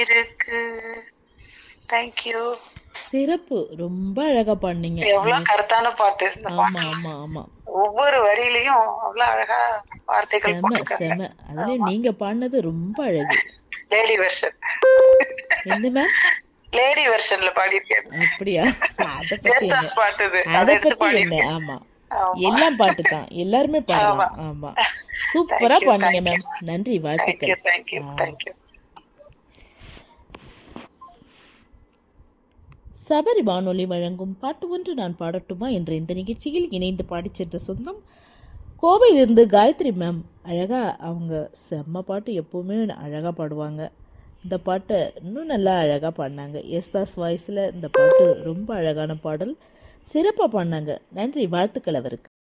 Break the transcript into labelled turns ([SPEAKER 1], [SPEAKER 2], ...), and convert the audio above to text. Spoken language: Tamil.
[SPEAKER 1] இருக்கு தேங்க்யூ
[SPEAKER 2] சிறப்பு ரொம்ப அழகா பாடுனீங்க
[SPEAKER 1] எவ்வளவு கருத்தான பாட்டு இந்த
[SPEAKER 2] ஆமா
[SPEAKER 1] பாட்டு
[SPEAKER 2] ஆமா ஆமா
[SPEAKER 1] ஒவ்வொரு வரியிலையும் அவ்வளவு அழகா வார்த்தைகள்
[SPEAKER 2] செம
[SPEAKER 1] போட்டிருக்காங்க
[SPEAKER 2] செம அதுலயும் நீங்க பாடினது ரொம்ப அழகு
[SPEAKER 1] லேடி வெர்ஷன்
[SPEAKER 2] என்ன மேம்
[SPEAKER 1] லேடி வெர்ஷன்ல பாடியிருக்கேன்
[SPEAKER 2] அப்படியா அத பத்தி என்ன
[SPEAKER 1] ஜெயஸ்தாஸ் பாட்டு இது
[SPEAKER 2] அத
[SPEAKER 1] அதை எடுத்து
[SPEAKER 2] பத்தி என்ன
[SPEAKER 1] பாடியிருக்கேன்
[SPEAKER 2] ஆமா
[SPEAKER 1] ஆமா.
[SPEAKER 2] எல்லாம் பாட்டு தான் எல்லாருமே பாடலாம் ஆமா சூப்பரா
[SPEAKER 1] Thank you,
[SPEAKER 2] பாடுனீங்க
[SPEAKER 1] thank
[SPEAKER 2] மேம் நன்றி
[SPEAKER 1] தேங்க்யூ
[SPEAKER 2] வாழ்த்துக்கள்
[SPEAKER 1] தேங்க்யூ
[SPEAKER 2] ஆ.
[SPEAKER 1] தேங்க்யூ
[SPEAKER 2] சபரி வானொலி வழங்கும் பாட்டு ஒன்று நான் பாடட்டுமா என்ற இந்த நிகழ்ச்சியில் இணைந்து பாடிச் சென்ற சொந்தம் கோவையிலிருந்து காயத்ரி மேம் அழகா அவங்க செம்ம பாட்டு எப்பவுமே அழகா பாடுவாங்க இந்த பாட்டை இன்னும் நல்லா அழகா பாடினாங்க எஸ்தாஸ் வாய்ஸில் இந்த பாட்டு ரொம்ப அழகான பாடல் சிறப்பாக பாடினாங்க நன்றி வாழ்த்துக்கள் அவருக்கு